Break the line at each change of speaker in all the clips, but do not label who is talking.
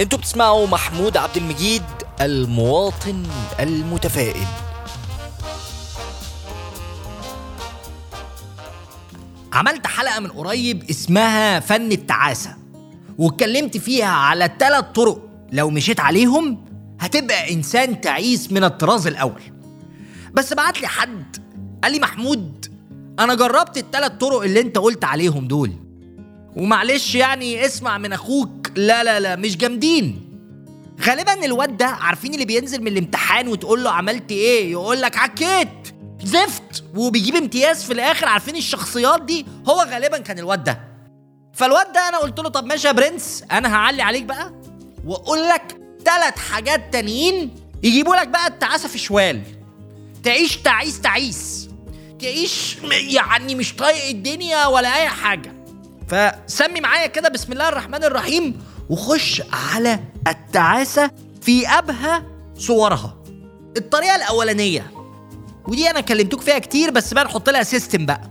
انتوا بتسمعوا محمود عبد المجيد المواطن المتفائل عملت حلقة من قريب اسمها فن التعاسة واتكلمت فيها على ثلاث طرق لو مشيت عليهم هتبقى إنسان تعيس من الطراز الأول بس بعت لي حد قال لي محمود أنا جربت الثلاث طرق اللي أنت قلت عليهم دول ومعلش يعني اسمع من أخوك لا لا لا مش جامدين غالبا الواد ده عارفين اللي بينزل من الامتحان وتقول له عملت ايه يقول لك عكيت زفت وبيجيب امتياز في الاخر عارفين الشخصيات دي هو غالبا كان الواد ده فالواد ده انا قلت له طب ماشي يا برنس انا هعلي عليك بقى واقول لك ثلاث حاجات تانيين يجيبوا لك بقى التعاسه في شوال تعيش تعيس تعيس تعيش م- يعني مش طايق الدنيا ولا اي حاجه فسمي معايا كده بسم الله الرحمن الرحيم وخش على التعاسه في ابهى صورها الطريقه الاولانيه ودي انا كلمتوك فيها كتير بس بقى نحط لها سيستم بقى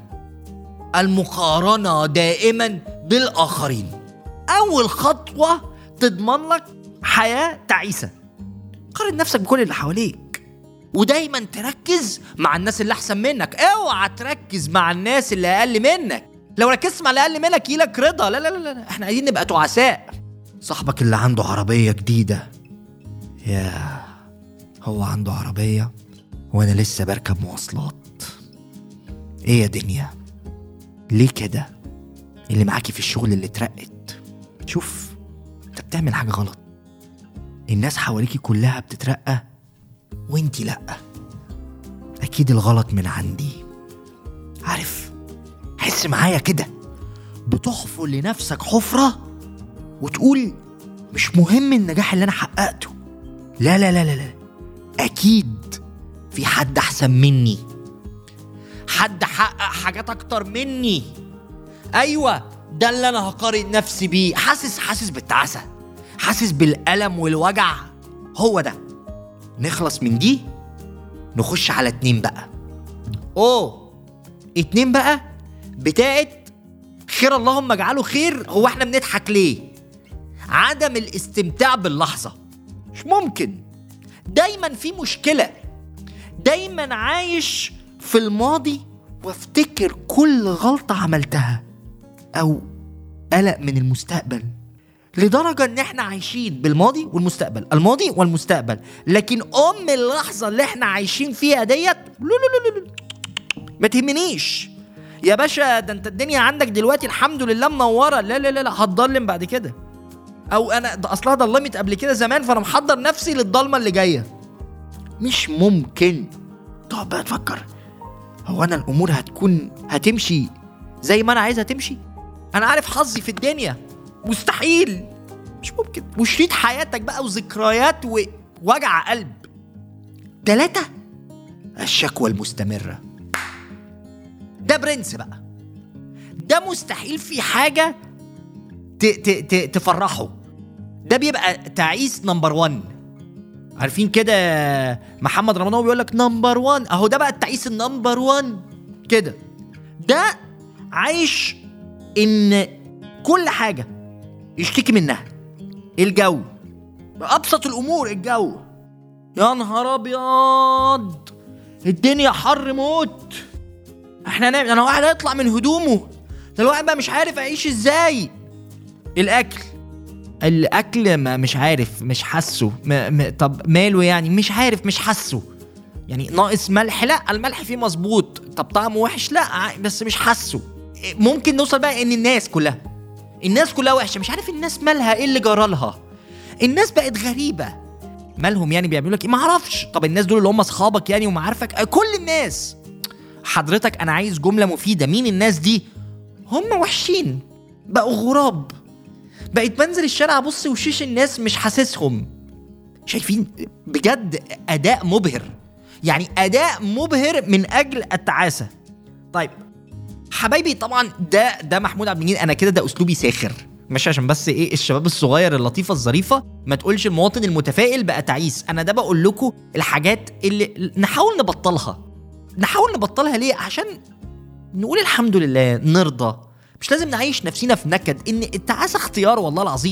المقارنه دائما بالاخرين اول خطوه تضمن لك حياه تعيسه قارن نفسك بكل اللي حواليك ودايما تركز مع الناس اللي احسن منك اوعى تركز مع الناس اللي اقل منك لو ركزت مع اللي اقل منك يجيلك رضا لا لا لا لا احنا عايزين نبقى تعساء صاحبك اللي عنده عربيه جديده يا هو عنده عربيه وانا لسه بركب مواصلات ايه يا دنيا ليه كده اللي معاكي في الشغل اللي اترقت شوف انت بتعمل حاجه غلط الناس حواليكي كلها بتترقى وانتي لا اكيد الغلط من عندي عارف حس معايا كده بتحفر لنفسك حفره وتقول مش مهم النجاح اللي انا حققته لا لا لا لا لا اكيد في حد احسن مني حد حقق حاجات اكتر مني ايوه ده اللي انا هقارن نفسي بيه حاسس حاسس بالتعاسه حاسس بالالم والوجع هو ده نخلص من دي نخش على اتنين بقى اوه اتنين بقى بتاعت خير اللهم اجعله خير هو احنا بنضحك ليه عدم الاستمتاع باللحظه مش ممكن دايما في مشكله دايما عايش في الماضي وافتكر كل غلطه عملتها او قلق من المستقبل لدرجة ان احنا عايشين بالماضي والمستقبل الماضي والمستقبل لكن ام اللحظة اللي احنا عايشين فيها ديت لو لو لو لو ما تهمنيش يا باشا ده انت الدنيا عندك دلوقتي الحمد لله منورة لا لا لا لا هتضلم بعد كده او انا ده اصلها ضلمت قبل كده زمان فانا محضر نفسي للضلمة اللي جاية مش ممكن تقعد بقى تفكر هو انا الامور هتكون هتمشي زي ما انا عايزها تمشي انا عارف حظي في الدنيا مستحيل مش ممكن وشريط حياتك بقى وذكريات ووجع قلب تلاتة الشكوى المستمرة ده برنس بقى ده مستحيل في حاجة ت ت ت تفرحه ده بيبقى تعيس نمبر 1 عارفين كده محمد رمضان بيقول لك نمبر 1 اهو ده بقى التعيس النمبر 1 كده ده عايش ان كل حاجه يشتكي منها الجو بأبسط الأمور الجو يا نهار أبيض الدنيا حر موت احنا نعمل انا واحد هيطلع من هدومه ده الواحد بقى مش عارف اعيش ازاي الاكل الاكل ما مش عارف مش حاسه م- م- طب ماله يعني مش عارف مش حاسه يعني ناقص ملح لا الملح فيه مظبوط طب طعمه وحش لا ع- بس مش حاسه ممكن نوصل بقى ان الناس كلها الناس كلها وحشه مش عارف الناس مالها ايه اللي جرى لها الناس بقت غريبه مالهم يعني بيعملوا لك ايه ما اعرفش طب الناس دول اللي هم اصحابك يعني ومعارفك آه، كل الناس حضرتك انا عايز جمله مفيده مين الناس دي هم وحشين بقوا غراب بقيت بنزل الشارع ابص وشيش الناس مش حاسسهم شايفين بجد اداء مبهر يعني اداء مبهر من اجل التعاسه طيب حبايبي طبعا ده ده محمود عبد المجيد انا كده ده اسلوبي ساخر مش عشان بس ايه الشباب الصغير اللطيفه الظريفه ما تقولش المواطن المتفائل بقى تعيس انا ده بقول لكم الحاجات اللي نحاول نبطلها نحاول نبطلها ليه عشان نقول الحمد لله نرضى مش لازم نعيش نفسينا في نكد ان التعاسه اختيار والله العظيم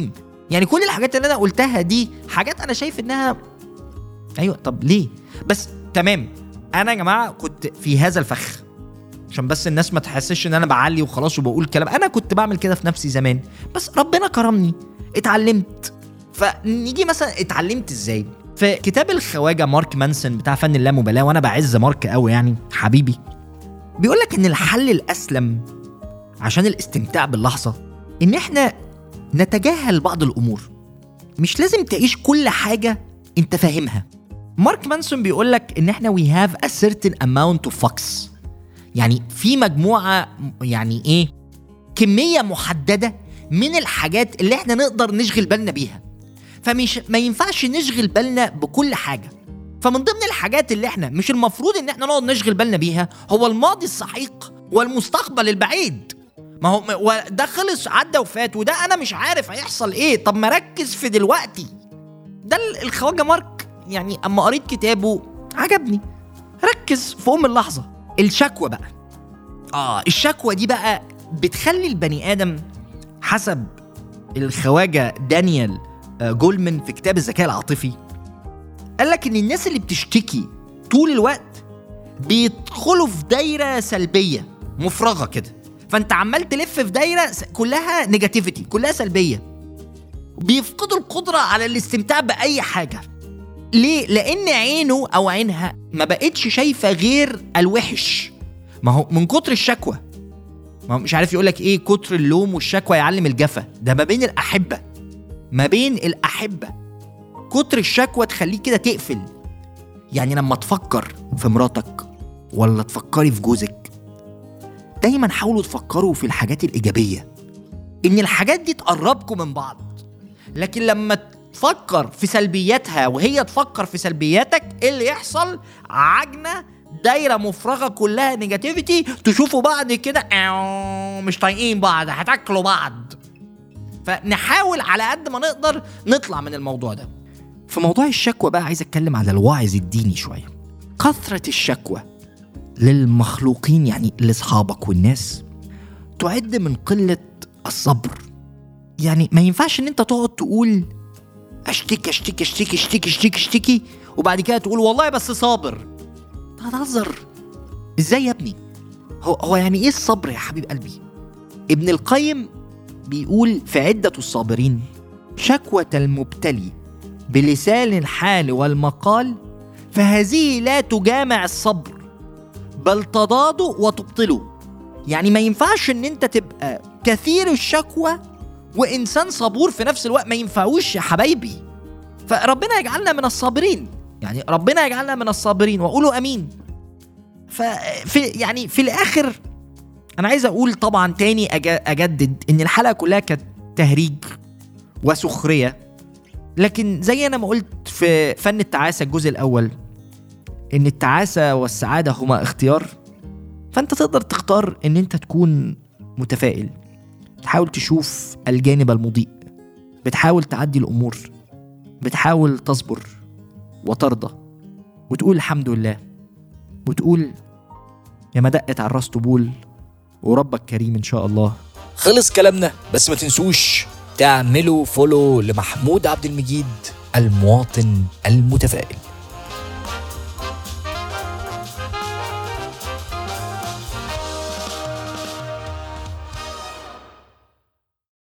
يعني كل الحاجات اللي انا قلتها دي حاجات انا شايف انها ايوه طب ليه بس تمام انا يا جماعه كنت في هذا الفخ عشان بس الناس ما تحسش ان انا بعلي وخلاص وبقول كلام انا كنت بعمل كده في نفسي زمان بس ربنا كرمني اتعلمت فنيجي مثلا اتعلمت ازاي في كتاب الخواجه مارك مانسون بتاع فن اللامبالاه وانا بعز مارك قوي يعني حبيبي بيقول لك ان الحل الاسلم عشان الاستمتاع باللحظه ان احنا نتجاهل بعض الامور مش لازم تعيش كل حاجه انت فاهمها مارك مانسون بيقول لك ان احنا we have a certain amount of fucks يعني في مجموعه يعني ايه كميه محدده من الحاجات اللي احنا نقدر نشغل بالنا بيها فمش ما ينفعش نشغل بالنا بكل حاجه فمن ضمن الحاجات اللي احنا مش المفروض ان احنا نقعد نشغل بالنا بيها هو الماضي السحيق والمستقبل البعيد ما هو ده خلص عدى وفات وده انا مش عارف هيحصل ايه طب ما ركز في دلوقتي ده الخواجه مارك يعني اما قريت كتابه عجبني ركز في ام اللحظه الشكوى بقى اه الشكوى دي بقى بتخلي البني ادم حسب الخواجه دانيال آه، جولمان في كتاب الذكاء العاطفي قال لك ان الناس اللي بتشتكي طول الوقت بيدخلوا في دايره سلبيه مفرغه كده فانت عمال تلف في دايره كلها نيجاتيفيتي كلها سلبيه بيفقدوا القدره على الاستمتاع باي حاجه ليه لان عينه او عينها ما بقتش شايفه غير الوحش ما هو من كتر الشكوى ما هو مش عارف يقول لك ايه كتر اللوم والشكوى يعلم الجفا ده ما بين الاحبه ما بين الاحبه كتر الشكوى تخليك كده تقفل يعني لما تفكر في مراتك ولا تفكري في جوزك دايما حاولوا تفكروا في الحاجات الايجابيه ان الحاجات دي تقربكم من بعض لكن لما تفكر في سلبياتها وهي تفكر في سلبياتك ايه اللي يحصل عجنه دايره مفرغه كلها نيجاتيفيتي تشوفوا بعض كده مش طايقين بعض هتاكلوا بعض فنحاول على قد ما نقدر نطلع من الموضوع ده في موضوع الشكوى بقى عايز اتكلم على الواعظ الديني شويه كثره الشكوى للمخلوقين يعني لاصحابك والناس تعد من قله الصبر يعني ما ينفعش ان انت تقعد تقول اشتكي اشتكي اشتكي اشتكي اشتكي اشتكي وبعد كده تقول والله بس صابر هتهزر ازاي يا ابني هو هو يعني ايه الصبر يا حبيب قلبي ابن القيم بيقول في عدة الصابرين شكوة المبتلي بلسان الحال والمقال فهذه لا تجامع الصبر بل تضاده وتبطله يعني ما ينفعش ان انت تبقى كثير الشكوى وانسان صبور في نفس الوقت ما ينفعوش يا حبايبي فربنا يجعلنا من الصابرين يعني ربنا يجعلنا من الصابرين وقولوا امين ففي يعني في الاخر انا عايز اقول طبعا تاني اجدد ان الحلقه كلها كانت تهريج وسخريه لكن زي انا ما قلت في فن التعاسه الجزء الاول ان التعاسه والسعاده هما اختيار فانت تقدر تختار ان انت تكون متفائل تحاول تشوف الجانب المضيء بتحاول تعدي الامور بتحاول تصبر وترضى وتقول الحمد لله وتقول يا ما دقت على الراس طبول وربك كريم ان شاء الله
خلص كلامنا بس ما تنسوش تعملوا فولو لمحمود عبد المجيد المواطن المتفائل